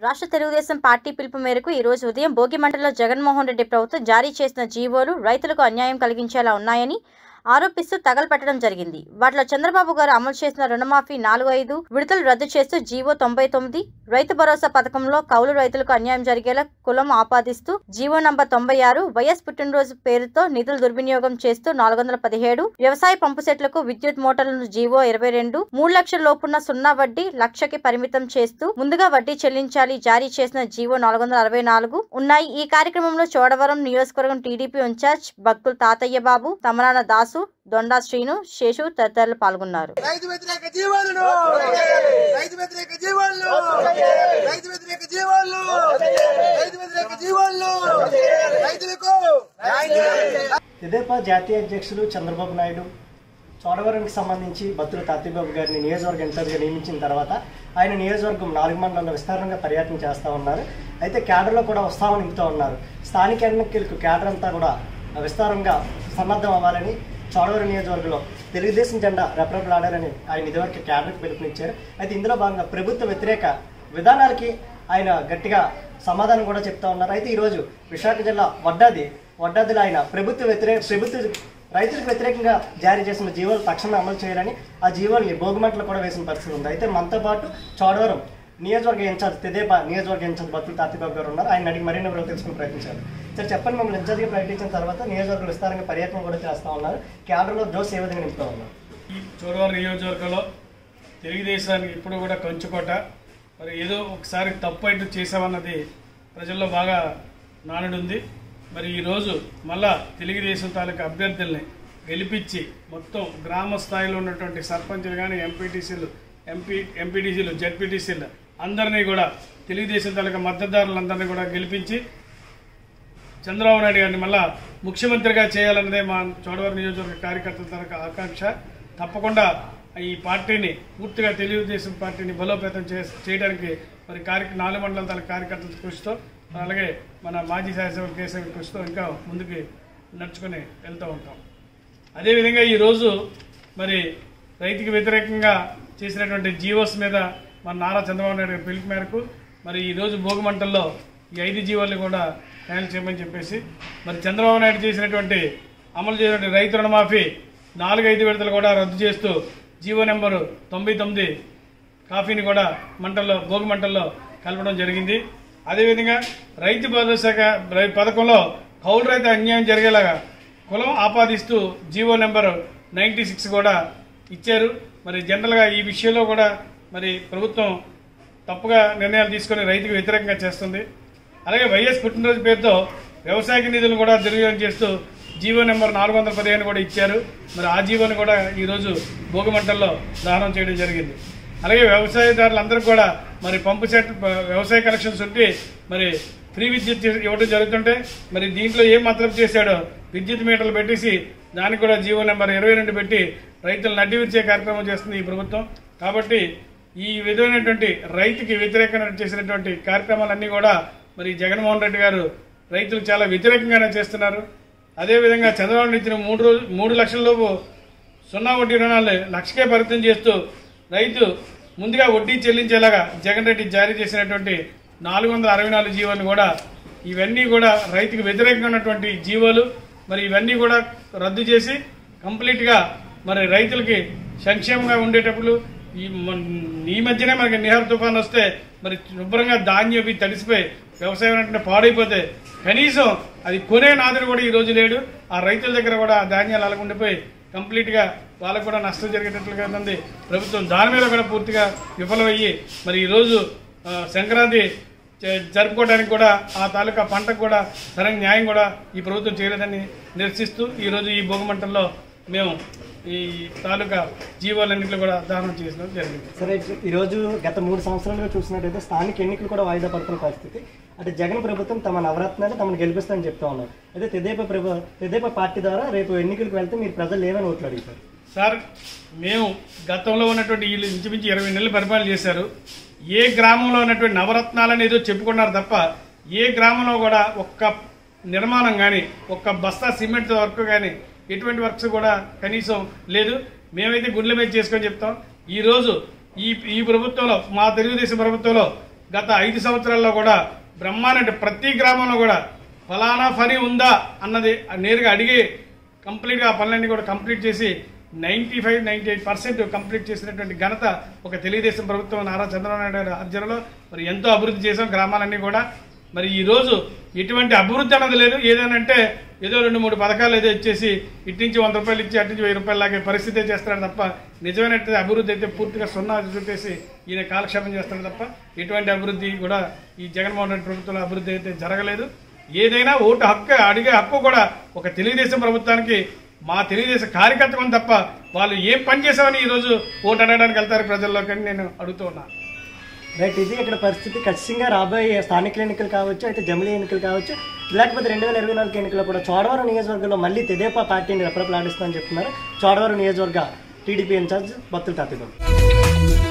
రాష్ట్ర తెలుగుదేశం పార్టీ పిలుపు మేరకు ఈ రోజు ఉదయం భోగిమంటలో జగన్మోహన్ రెడ్డి ప్రభుత్వం జారీ చేసిన జీవోలు రైతులకు అన్యాయం కలిగించేలా ఉన్నాయని ఆరోపిస్తూ తగలపెట్టడం జరిగింది వాటిలో చంద్రబాబు గారు అమలు చేసిన రుణమాఫీ నాలుగు ఐదు విడతలు రద్దు చేస్తూ జీవో తొంభై తొమ్మిది రైతు భరోసా పథకంలో కౌలు రైతులకు అన్యాయం జరిగేలా కులం ఆపాదిస్తూ జీవో నంబర్ తొంభై ఆరు వైఎస్ పుట్టినరోజు పేరుతో నిధులు దుర్వినియోగం చేస్తూ నాలుగు వందల పదిహేడు వ్యవసాయ పంపు సెట్లకు విద్యుత్ మోటార్లను జీవో ఇరవై రెండు మూడు లక్షల లోపున్న సున్నా వడ్డీ లక్షకి పరిమితం చేస్తూ ముందుగా వడ్డీ చెల్లించాలి జారీ చేసిన జీవో నాలుగు వందల అరవై నాలుగు ఉన్నాయి ఈ కార్యక్రమంలో చోడవరం నియోజకవర్గం టీడీపీ ఇన్ఛార్జ్ భక్తులు తాతయ్య బాబు తమరాన దాసు దొండా శ్రీను శేషు తదితరులు పాల్గొన్నారు రైతు వ్యతిరేక జీవాలను రైతు వ్యతిరేక జీవాలను రైతు వ్యతిరేక జీవాలను రైతు వ్యతిరేక జీవాలను రైతులకు తెదేపా జాతీయ అధ్యక్షులు చంద్రబాబు నాయుడు చోడవరంకి సంబంధించి బత్తుల తాతిబాబు గారిని నియోజకవర్గ ఇన్ఛార్జ్గా నియమించిన తర్వాత ఆయన నియోజకవర్గం నాలుగు మండలంలో విస్తారంగా పర్యటన చేస్తూ ఉన్నారు అయితే క్యాడర్లో కూడా ఉత్సాహం నింపుతూ ఉన్నారు స్థానిక ఎన్నికలకు క్యాడర్ అంతా కూడా విస్తారంగా సన్నద్ధం అవ్వాలని చోడవరం నియోజకవర్గంలో తెలుగుదేశం జెండా రెపరెపలాడాలని ఆయన ఇదివరకు క్యాడర్కి పిలుపునిచ్చారు అయితే ఇందులో భాగంగా ప్రభుత్వ వ్యతిరేక విధానాలకి ఆయన గట్టిగా సమాధానం కూడా చెప్తా ఉన్నారు అయితే ఈరోజు విశాఖ జిల్లా వడ్డాది వడ్డాదిలో ఆయన ప్రభుత్వ వ్యతిరేక ప్రభుత్వ రైతులకు వ్యతిరేకంగా జారీ చేసిన జీవోలు తక్షణమే అమలు చేయాలని ఆ జీవోల్ని భోగిమంటలు కూడా వేసిన పరిస్థితి ఉంది అయితే మనతో పాటు చోడవరం నియోజకవర్గ ఇన్ఛార్జ్ తెదేపా నియోజకవర్గ ఇన్ఛార్జ్ బతులు తాతిబాబు గారు ఉన్నారు ఆయన అడిగి మరిన్ని వివరాలు తెలుసుకుని ప్రయత్నించారు సార్ చెప్పండి మమ్మల్ని ఇన్ఛార్జ్గా ప్రకటించిన తర్వాత నియోజకవర్గం విస్తారంగా పర్యటన కూడా చేస్తా ఉన్నారు క్యాడర్లో జోస్ ఏ విధంగా నింపుతా ఉన్నారు ఈ చోడవరం నియోజకవర్గంలో తెలుగుదేశానికి ఇప్పుడు కూడా కంచుకోట మరి ఏదో ఒకసారి తప్పు అయితే చేసామన్నది ప్రజల్లో బాగా నానుడు ఉంది మరి ఈరోజు మళ్ళా తెలుగుదేశం తాలూకా అభ్యర్థుల్ని గెలిపించి మొత్తం గ్రామ స్థాయిలో ఉన్నటువంటి సర్పంచులు కానీ ఎంపీటీసీలు ఎంపీ ఎంపీటీసీలు జడ్పీటీసీలు అందరినీ కూడా తెలుగుదేశం తాలూకా మద్దతుదారులందరినీ కూడా గెలిపించి చంద్రబాబు నాయుడు గారిని మళ్ళా ముఖ్యమంత్రిగా చేయాలన్నదే మా చోడవరం నియోజకవర్గ కార్యకర్తల తరగ ఆకాంక్ష తప్పకుండా ఈ పార్టీని పూర్తిగా తెలుగుదేశం పార్టీని బలోపేతం చే చేయడానికి మరి కార్య నాలుగు మండలం తన కార్యకర్తల కృషితో అలాగే మన మాజీ శాసనసభ కేసరి కృషితో ఇంకా ముందుకు నడుచుకొని వెళ్తూ ఉంటాం అదేవిధంగా ఈరోజు మరి రైతుకి వ్యతిరేకంగా చేసినటువంటి జీవోస్ మీద మన నారా చంద్రబాబు నాయుడు గారి పిలుపు మేరకు మరి ఈరోజు భోగిమంటల్లో ఈ ఐదు జీవోల్ని కూడా క్యాన్సిల్ చేయమని చెప్పేసి మరి చంద్రబాబు నాయుడు చేసినటువంటి అమలు చేసినటువంటి రైతు రుణమాఫీ నాలుగు ఐదు విడతలు కూడా రద్దు చేస్తూ జీవో నెంబరు తొంభై తొమ్మిది కాఫీని కూడా మంటల్లో భోగి మంటల్లో కలపడం జరిగింది అదేవిధంగా రైతు భరోసా రై- పథకంలో కౌలు రైతు అన్యాయం జరిగేలాగా కులం ఆపాదిస్తూ జీవో నెంబర్ నైంటీ సిక్స్ కూడా ఇచ్చారు మరి జనరల్గా ఈ విషయంలో కూడా మరి ప్రభుత్వం తప్పుగా నిర్ణయాలు తీసుకొని రైతుకు వ్యతిరేకంగా చేస్తుంది అలాగే వైఎస్ పుట్టినరోజు పేరుతో వ్యవసాయ నిధులను కూడా దుర్వినియోగం చేస్తూ జీవో నెంబర్ నాలుగు వందల పదిహేను కూడా ఇచ్చారు మరి ఆ జీవోని కూడా ఈరోజు భోగిమంటల్లో దహనం చేయడం జరిగింది అలాగే వ్యవసాయదారులందరికీ కూడా మరి పంపు సెట్ ప- వ్యవసాయ కలెక్షన్స్ ఉంటే మరి ఫ్రీ విద్యుత్ ఇవ్వడం జరుగుతుంటే మరి దీంట్లో ఏం మతలబు చేశాడో విద్యుత్ మీటర్లు పెట్టేసి దానికి కూడా జీవో నెంబర్ ఇరవై రెండు పెట్టి రైతులు నడ్డి విరిచే కార్యక్రమం చేస్తుంది ఈ ప్రభుత్వం కాబట్టి ఈ విధమైనటువంటి రైతుకి వ్యతిరేకంగా చేసినటువంటి కార్యక్రమాలన్నీ కూడా మరి జగన్మోహన్ రెడ్డి గారు రైతులు చాలా వ్యతిరేకంగానే చేస్తున్నారు అదేవిధంగా చంద్రబాబు నాయుడు ఇచ్చిన మూడు రోజు మూడు లక్షల లోపు సున్నా వడ్డీ రుణాలు లక్షకే పరిమితం చేస్తూ రైతు ముందుగా వడ్డీ చెల్లించేలాగా జగన్ రెడ్డి జారీ చేసినటువంటి నాలుగు వందల అరవై నాలుగు జీవోలు కూడా ఇవన్నీ కూడా రైతుకు వ్యతిరేకంగా ఉన్నటువంటి జీవోలు మరి ఇవన్నీ కూడా రద్దు చేసి కంప్లీట్గా మరి రైతులకి సంక్షేమంగా ఉండేటప్పుడు ఈ మన- ఈ మధ్యనే మనకి నిహార్ తుఫాన్ వస్తే మరి శుభ్రంగా ధాన్యం అవి తడిసిపోయి వ్యవసాయం అంటే పాడైపోతే కనీసం అది కొనే నాదుడు కూడా ఈ రోజు లేడు ఆ రైతుల దగ్గర కూడా ఆ ధాన్యాలు అలా ఉండిపోయి కంప్లీట్ గా వాళ్ళకు కూడా నష్టం జరిగేటట్లుగా ఉంది ప్రభుత్వం దాని మీద కూడా పూర్తిగా విఫలమయ్యి మరి ఈ రోజు ఆ, సంక్రాంతి జ- జరుపుకోవడానికి కూడా ఆ తాలూకా పంటకు కూడా సరైన న్యాయం కూడా ఈ ప్రభుత్వం చేయలేదని నిరసిస్తూ ఈ రోజు ఈ భోగమంటల్లో మేము ఈ తాలూకా జీవాలన్నింటిలో కూడా దానం చేయడం జరిగింది సరే ఈరోజు గత మూడు సంవత్సరాలుగా చూసినట్టయితే స్థానిక ఎన్నికలు కూడా వాయిదా పడుతున్న పరిస్థితి అంటే జగన్ ప్రభుత్వం తమ నవరత్నాలు తమను గెలిపిస్తామని చెప్తా ఉన్నారు అయితే తెదేపా ప్రభు తెదేపా పార్టీ ద్వారా రేపు ఎన్నికలకు వెళ్తే మీరు ప్రజలు ఏమని ఓట్లు అడుగుతారు సార్ మేము గతంలో ఉన్నటువంటి వీళ్ళు ఇంచుమించు ఇరవై నెలలు పరిపాలన చేశారు ఏ గ్రామంలో ఉన్నటువంటి నవరత్నాలని ఏదో చెప్పుకున్నారు తప్ప ఏ గ్రామంలో కూడా ఒక్క నిర్మాణం కానీ ఒక్క బస్తా సిమెంట్ వర్క్ కానీ ఎటువంటి వర్క్స్ కూడా కనీసం లేదు మేమైతే గుండెల మీద చేసుకొని చెప్తాం ఈ రోజు ఈ ఈ ప్రభుత్వంలో మా తెలుగుదేశం ప్రభుత్వంలో గత ఐదు సంవత్సరాల్లో కూడా బ్రహ్మాండ అంటే ప్రతి గ్రామంలో కూడా ఫలానా పని ఉందా అన్నది నేరుగా అడిగి కంప్లీట్గా ఆ పనులన్నీ కూడా కంప్లీట్ చేసి ninety five ninety eight percent complete చేసినటువంటి ఘనత ఒక తెలుగుదేశం ప్రభుత్వం నారా చంద్రబాబు నాయుడు గారి ఆధ్వర్యంలో మరి ఎంతో అభివృద్ధి చేసాం గ్రామాలన్నీ కూడా మరి ఈ రోజు ఎటువంటి అభివృద్ధి అన్నది లేదు ఏదనంటే ఏదో రెండు మూడు పథకాలు ఏదో ఇచ్చేసి ఇటు నుంచి వంద రూపాయలు ఇచ్చి అటు నుంచి వెయ్యి రూపాయలు లాగే పరిస్థితే చేస్తాడు తప్ప నిజమైనటువంటి అభివృద్ధి అయితే పూర్తిగా సున్నా చూపేసి ఈయన కాలక్షేపం చేస్తాడు తప్ప ఎటువంటి అభివృద్ధి కూడా ఈ జగన్మోహన్ రెడ్డి ప్రభుత్వంలో అభివృద్ధి అయితే జరగలేదు ఏదైనా ఓటు హక్కు అడిగే హక్కు కూడా ఒక తెలుగుదేశం ప్రభుత్వానికి మా తెలుగుదేశం కార్యకర్తకం తప్ప వాళ్ళు ఏం పని చేసామని ఈరోజు ఓటు అడగడానికి వెళ్తారు ప్రజల్లోకి అని నేను అడుగుతూ ఉన్నాను రైట్ ఇది ఇక్కడ పరిస్థితి ఖచ్చితంగా రాబోయే స్థానిక ఎన్నికలు కావచ్చు అయితే జమిలీ ఎన్నికలు కావచ్చు లేకపోతే రెండు వేల ఇరవై నాలుగు ఎన్నికల్లో కూడా చోడవరం నియోజకవర్గంలో మళ్ళీ తెదేపా పార్టీని రెపరెపలాడిస్తామని చెప్తున్నారు చోడవరం నియోజకవర్గ టీడీపీ ఇన్ఛార్జ్ బత్తుల తాతిబాబు